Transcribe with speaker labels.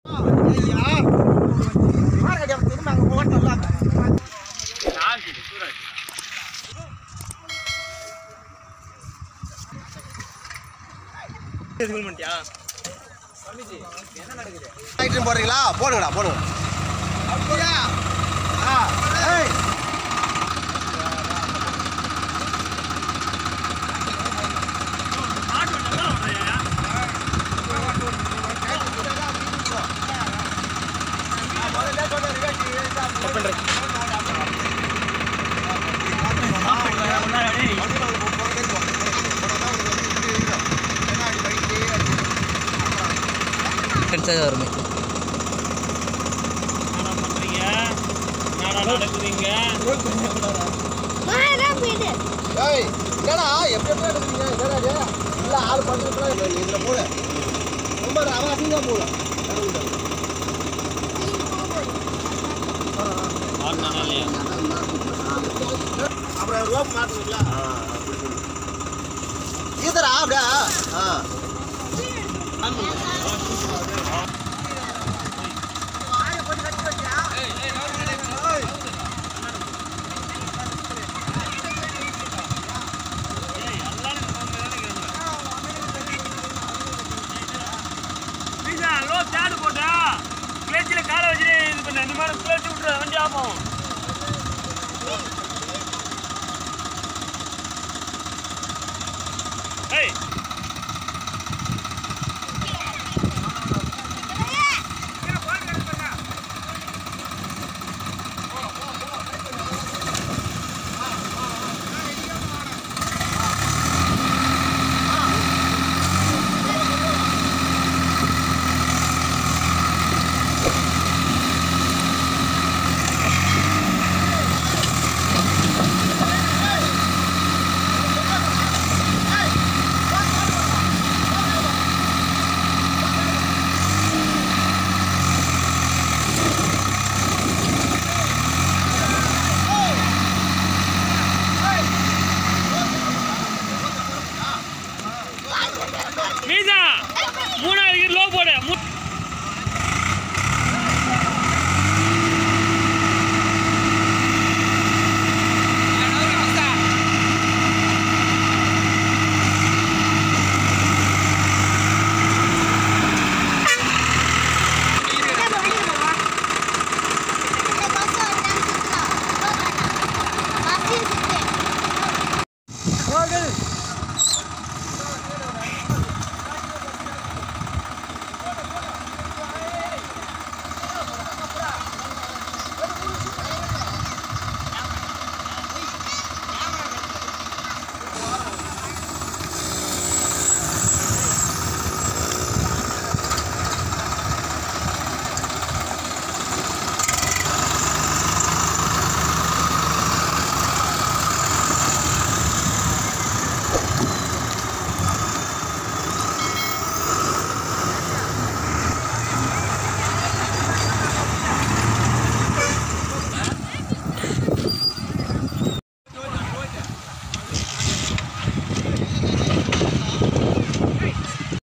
Speaker 1: Item போடுறீங்களா போடுங்கடா போடுங்க ஆ, ஏய்.
Speaker 2: ஃப்ரெண்ட்ஸாக வருமே
Speaker 1: ஏய், என்னடா எப்படி எப்படி எடுக்கிறீங்க என்னடா இது? இல்ல ஆள் பண்ணுறதுக்குலாம் இதுல போடு ரொம்ப அவன் அதிகமாக போடும் அப்புறம் ரோப் மாட்டுங்களா ஈதரா அப்படியா ஆ
Speaker 3: தேடு போட்டா கிளச்சில் காலை வச்சு இது பண்ண இந்த மாதிரி கிளச்சு விட்டுற வண்டி ஆகும்